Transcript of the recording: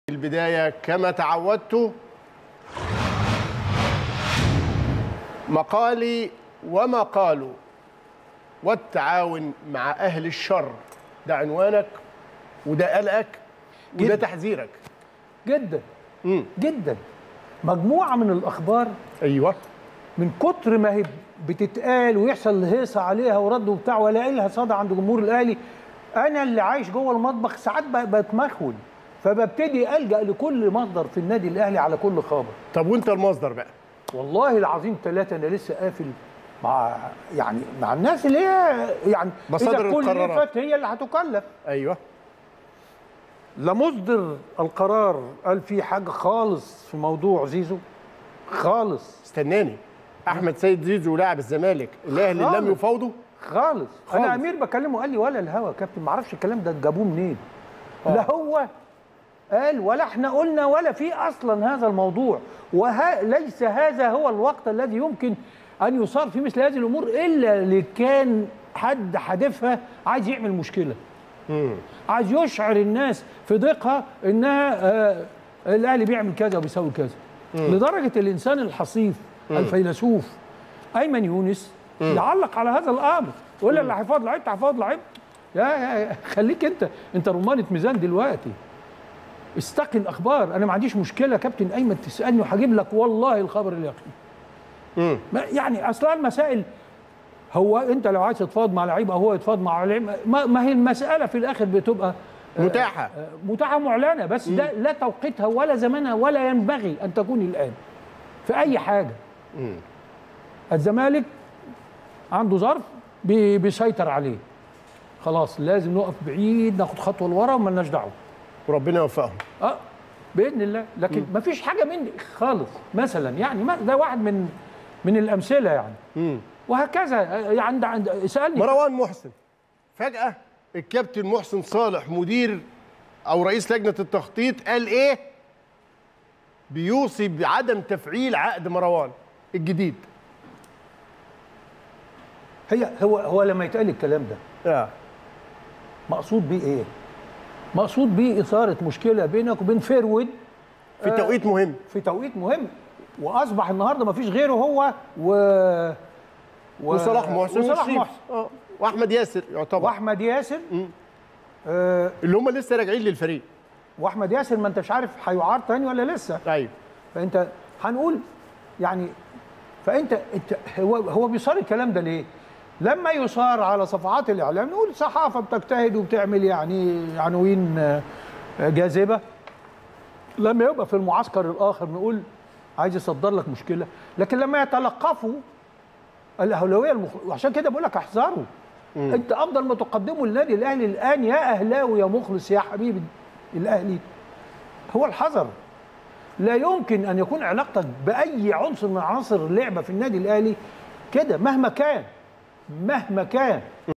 البداية كما تعودت مقالي وما قالوا والتعاون مع أهل الشر ده عنوانك وده قلقك وده جدا. تحذيرك جدا مم. جدا مجموعه من الاخبار أيوه من كتر ما هي بتتقال ويحصل هيصه عليها ورد وبتاع والاقي لها صدى عند جمهور الاهلي انا اللي عايش جوه المطبخ ساعات ب- بتمخول فببتدي الجا لكل مصدر في النادي الاهلي على كل خبر طب وأنت المصدر بقى والله العظيم ثلاثة أنا لسه قافل مع يعني مع الناس اللي هي يعني مصادر إذا القرارات. كلفت هي اللي هتكلف أيوه لا مصدر القرار قال في حاجة خالص في موضوع زيزو خالص استناني أحمد سيد زيزو لاعب الزمالك الأهلي لم خالص. يفاوضه خالص, خالص. أنا أمير بكلمه قال لي ولا الهوا يا كابتن ما اعرفش الكلام ده جابوه منين لا هو قال ولا احنا قلنا ولا في اصلا هذا الموضوع وليس هذا هو الوقت الذي يمكن ان يصار في مثل هذه الامور الا لكان حد حادفها عايز يعمل مشكله عايز يشعر الناس في ضيقها انها آه الاهلي بيعمل كذا وبيسوي كذا لدرجه الانسان الحصيف الفيلسوف ايمن يونس يعلق على هذا الامر يقول لي اللي هيفاض لعيب هيفاض لعيب يا, يا خليك انت انت رمانه ميزان دلوقتي استقي الاخبار انا ما عنديش مشكله يا كابتن ايمن تسالني وهجيب لك والله الخبر اليقين مم. ما- يعني اصلا المسائل هو انت لو عايز تتفاوض مع لعيب او هو يتفاوض مع لعيب ما, ما هي المساله في الاخر بتبقى آه، متاحة آه، متاحه معلنه بس ده لا توقيتها ولا زمانها ولا ينبغي ان تكون الان في اي حاجه مم. الزمالك عنده ظرف بي- بيسيطر عليه خلاص لازم نقف بعيد ناخد خطوه لورا ومالناش دعوه وربنا يوفقهم اه باذن الله لكن ما فيش حاجه مني خالص مثلا يعني ما ده واحد من من الامثله يعني مم. وهكذا آه، عند عند اسالني مروان محسن فجأة الكابتن محسن صالح مدير أو رئيس لجنة التخطيط قال إيه؟ بيوصي بعدم تفعيل عقد مروان الجديد. هي هو هو لما يتقال الكلام ده آه. مقصود بيه ايه؟ مقصود بيه اثاره مشكله بينك وبين فيرود في توقيت مهم. في توقيت مهم واصبح النهارده ما فيش غيره هو و, و... وصلاح محسن وصلاح والشريف. محسن آه. وأحمد ياسر يعتبر واحمد ياسر آه اللي هم لسه راجعين للفريق. واحمد ياسر ما انتش عارف هيعار تاني ولا لسه أيوه فانت هنقول يعني فانت انت هو هو بيصار الكلام ده ليه؟ لما يصار على صفحات الاعلام نقول صحافه بتجتهد وبتعمل يعني عناوين آه، آه، جاذبه لما يبقى في المعسكر الاخر نقول عايز يصدر لك مشكله لكن لما يتلقفوا الاهلاويه المخ... وعشان كده بقول لك احذروا انت افضل ما تقدمه للنادي الاهلي الان يا اهلاوي يا مخلص يا حبيبي الاهلي هو الحذر لا يمكن ان يكون علاقتك باي عنصر من عناصر اللعبه في النادي الاهلي كده مهما كان مهما كان